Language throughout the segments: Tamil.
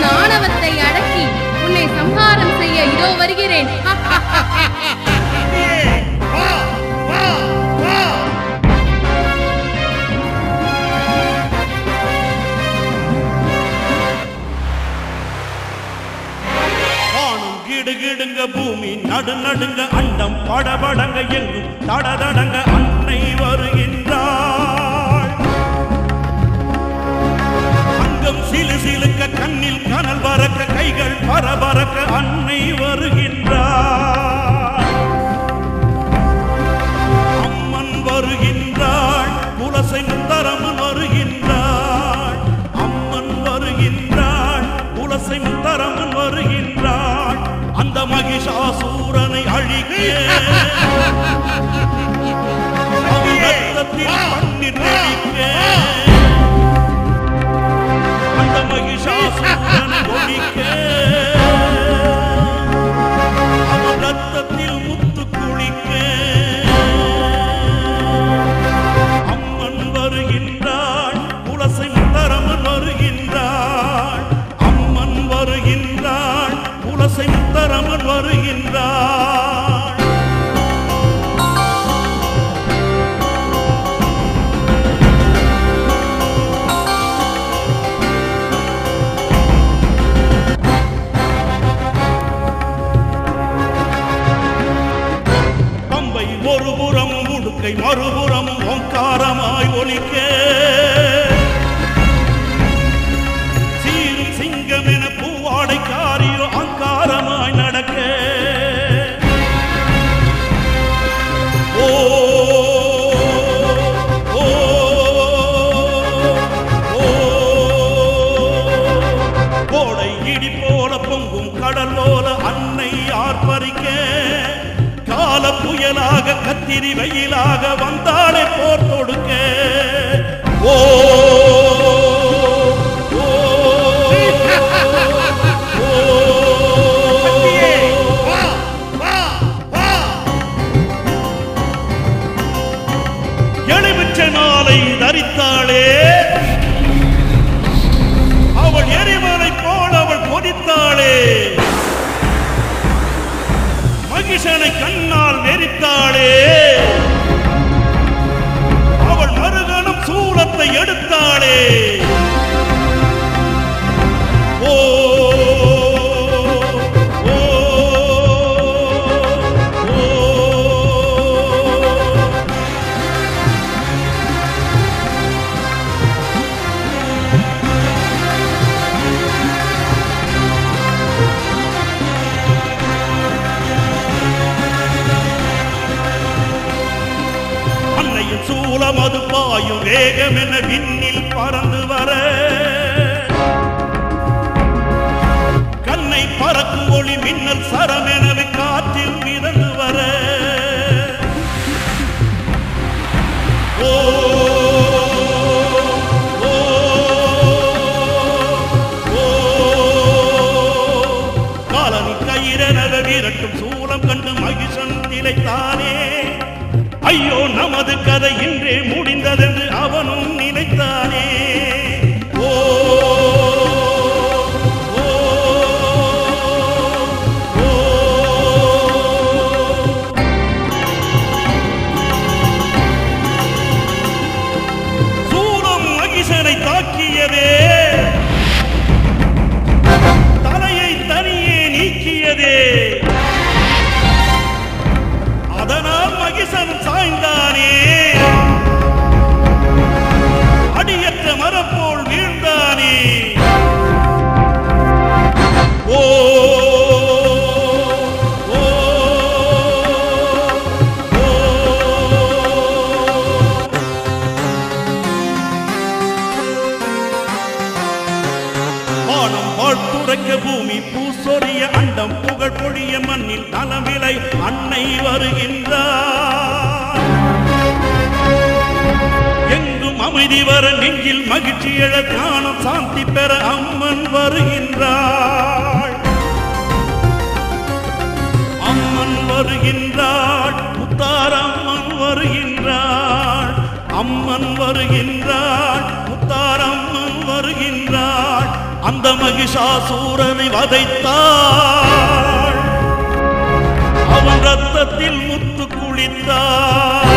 உன் ஆணவத்தை அடக்கி உன்னை சம்ஹாரம் செய்ய இதோ வருகிறேன் வா வா வா வானம் கிடுகிடுங்க பூமி நடு நடுங்க அண்டம் படபடங்க எங்கும் தடதடங்க அன்னை வருகின்றாள் அங்கம் சிலு சிலுக்க கண்ணில் கனல் பறக்க கைகள் பரபரக்க அன்னை வருகின்றாள் அம்மன் வருகின்றாள் குலசை முத்தரமன் வருகின்றாள் அம்மன் வருகின்றாள் குலசை முத்தரமன் வருகின்றாள் அந்த மகிஷாசூரனை அழிக்க அவன் ரத்தத்தில் பன்னீர் தெளிக்க அந்த மகிஷாசூரனை ஒழிக்க அவன் ரத்தத்தில் முத்து குளிக்க அம்மன் வருகின்றாள் குலசை முத்தரமன் வருகின்றாள் அம்மன் வருகின்றாள் குலசை முத்தரமன் வருகின்றாள் பம்பை ஒரு புறம் உடுக்கை மறுபுறம் ஓங்காரமாய் ஒலிக்க சீரும் சிங்கம் என பூவாடை காரியோ அங்காரமாய் நடக்க ஓ ஓ, ஓ, கோடை இடி போல பொங்கும் கடல் போல அன்னை ஆர்ப்பரிக்க கால புயலாக கத்திரி வெயிலாக வந்தாளே போர் தொடுக்க ஓ ஓ, எலுமிச்சை மாலை தரித்தாளே அவள் எரிமலை போல் அவள் கொதித்தாளே மகிஷனை கண்ணால் வெறித்தாளே அவள் மறுகணம் சூலத்தை எடுத்தாளே ஓ ஓ, ஓ. அன்னையின் சூலம் அது பாயும் வேகம் என விண்ணில் பறந்து வர கண்ணை பறக்கும் ஒளி மின்னல் சரம் எனவே காற்றில் மிதந்து வர ஓ ஓ, ஓ, காலனி கயிறெனவே விரட்டும் சூலம் கண்டு மகிஷன் நிலைத்தானே ஐயோ நமது கதை இன்றே முடிந்ததென்று அவனும் நினைத்தானே ஓ ஓ, ஓ. சூலம் மகிஷனை தாக்கியதே தலையை தனியே நீக்கியதே அதனால் மகிஷன் சாய்ந்தானே அடியற்ற மரப்போல் வீழ்ந்தானே ஓ ஓ, ஓ. வானம் வாழ்த்துரைக்க பூமி பூசொரிய அண்டம் புகழ் பொழிய மண்ணில் நலமிலை அன்னை வருகின்றார் எங்கும் அமைதி வர நெஞ்சில் மகிழ்ச்சி எழ ஞானம் சாந்தி பெற அம்மன் வருகின்றாள் அம்மன் வருகின்றாள் முத்தாரம்மன் வருகின்றாள் அம்மன் வருகின்றாள் முத்தாரம்மன் வருகின்றாள் அந்த மகிஷாசூரனை வதைத்தாள் அவன் ரத்தத்தில் முத்து குளித்தாள்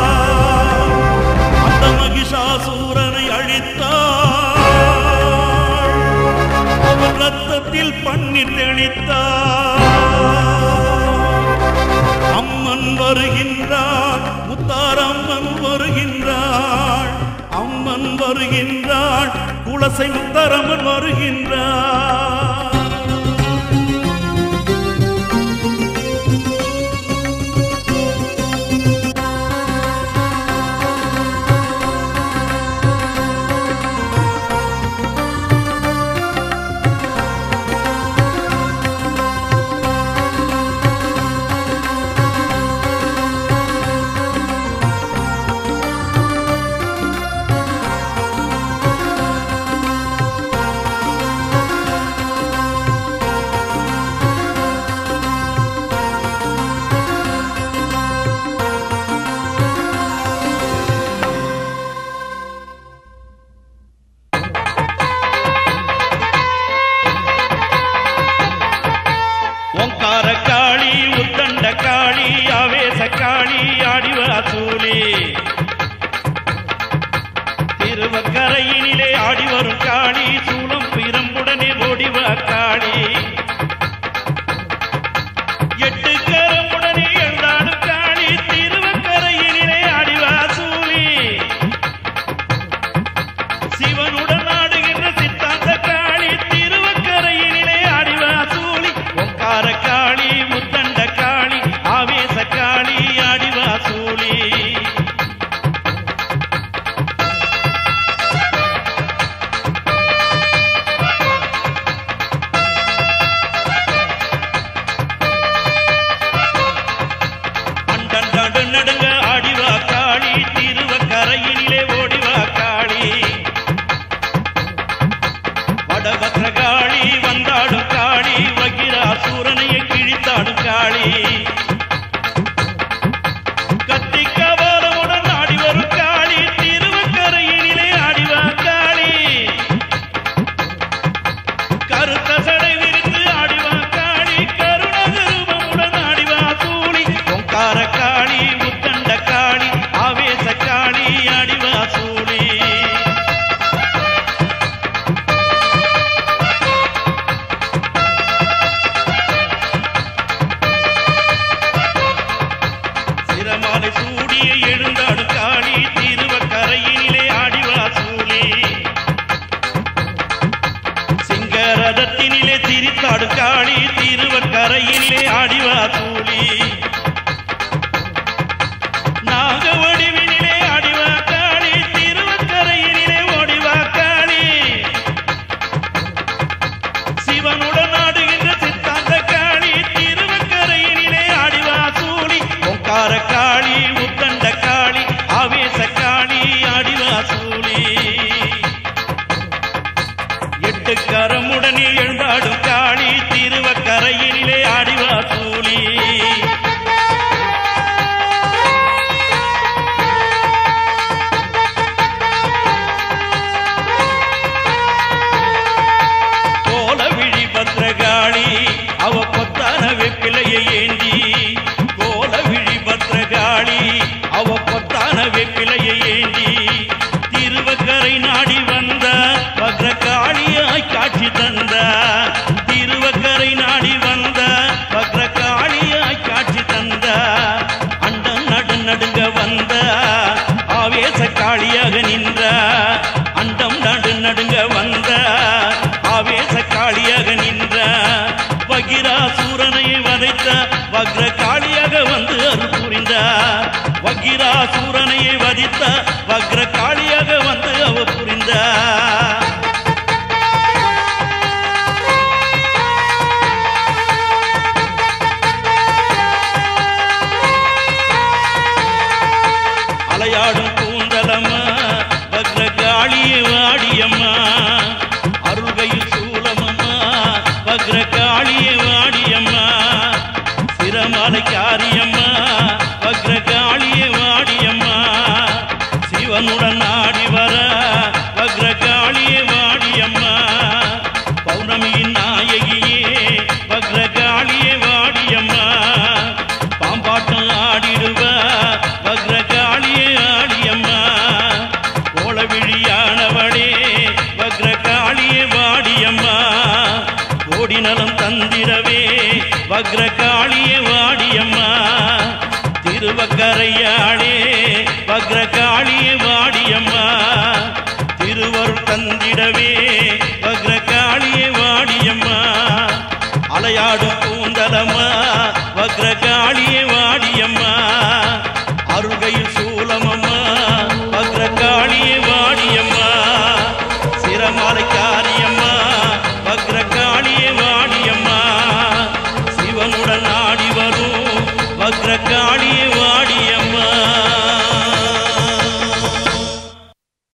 அந்த மகிஷாசூரனை அழித்தாள் அவன் ரத்தத்தில் பன்னீர் தெளித்தாள் அம்மன் வருகின்றாள் முத்தாரம்மன் வருகின்றாள் அம்மன் வருகின்றாள் குலசை முத்தாரம்மன் வருகின்றாள் ஓங்கார காளி உத்தண்ட காளி ஆவேச காளி ஆடிவாசூலே திருவக்கரையினிலே ஆடி வரும் காளி சூலம் பிரம்புடனே ஓடிவா காளி எட்டு கரமுடனே எழுந்தாடும் காளி திருவக்கரையினிலே ஆடிவாசூலே சிவனுடன் ஆடுகின்ற சித்தாந்த காளி திருவக்கரையினிலே ஆடிவாசூலி ஒங்கார காளி முத்தண்ட காளி ஆவேச காளி ஆடிவாசூலி அண்டன் நடு நடுங்க ஆடிவா காளி திருவக்கரையினிலே ஓடிவா காளி வடபத்ர காளி வந்தாடும் காளி வகிராசூரனையை கிழித்தாடும் காளி கத்தி கபாலமுடன் ஆடி வரும் காளி திருவக்கரையினிலே ஆடிவா காளி கருத்த சடை விரித்து ஆடிவா காளி கருணகருபமுடன் ஆடிவா சூளி ஓங்கார காளி உத்தண்ட காளி ஆவேச காளி ஆடிவா சூளி சிரமாலை சூடிய எழுந்தாடு காளி திருவக்கரையினிலே ஆடிவா சூளி சிங்கரதத்தினிலே திரித்தாடு காளி திருவக்கரையினிலே ஆடிவா சூளி நாக வடிவினிலே ஆடிவா காளி திருவக்கரையினிலே ஓடிவா காளி சிவனுடன் ஆடுகின்ற சித்தாந்த காளி திருவக்கரையினிலே ஆடிவா சூளி ஓங்கார காளி உத்தண்ட காளி ஆவேச காளி ஆடிவா சூளி எட்டு கரமுடனே எழுந்தாடும் காளி திருவக்கரையினிலே ஆடிவா சூளி கோல விழி பத்ரகாளி அவ கொத்தான வெப்பிலையை ஏந்தி கோல விழி பத்ரகாளி அவ கொத்தான வெப்பிலையை ஏந்தி திருவக்கரை நாடி வந்த பத்ரகாளியாய் காட்சி தந்த திருவக்கரை நாடி வந்த பத்ரகாளியாய் காட்சி தந்த அண்டம் நடு நடுங்க வந்த ஆவேச காளியாக நின்ற அண்டம் நடு நடுங்க வந்த ஆவேச காளியாக நின்ற வகிராசூரனை வதைத்த வக்ர காளியாக வந்து அருள் புரிந்த வகிராசூரனை வதித்த வக்ர காளியாக வந்து அவ புரிந்த அலையாடும் கூந்தலம்மா வக்ர காளியே வாடியம்மா அருள்கையில் சூலமம்மா வக்ர காளியே வாடியம்மா சிரமலை காரியம்மா வக்ர காளியே வாடியம்மா சிவனுடன் ஆடி வர வக்ர காளியே வாடியம்மா குடிநலம் தந்திடவே வக்ரகாளியே வாடியம்மா திருவக்கரையாளே வக்ரகாளியே வாடியம்மா திருவருள் தந்திடவே வக்ரகாளியே வாடியம்மா அலையாடும் கூந்தலம்மா வக்ரகாளியே வாடியம்மா அருகையில் சூலமம்மா வக்ரகாளியே வாடியம்மா சிரமாலை காரியம்மா வக்ரகாளியே வாடியம்மா சிவனுடன் ஆடி வரும் வக்ரகாளியே வாடியம்மா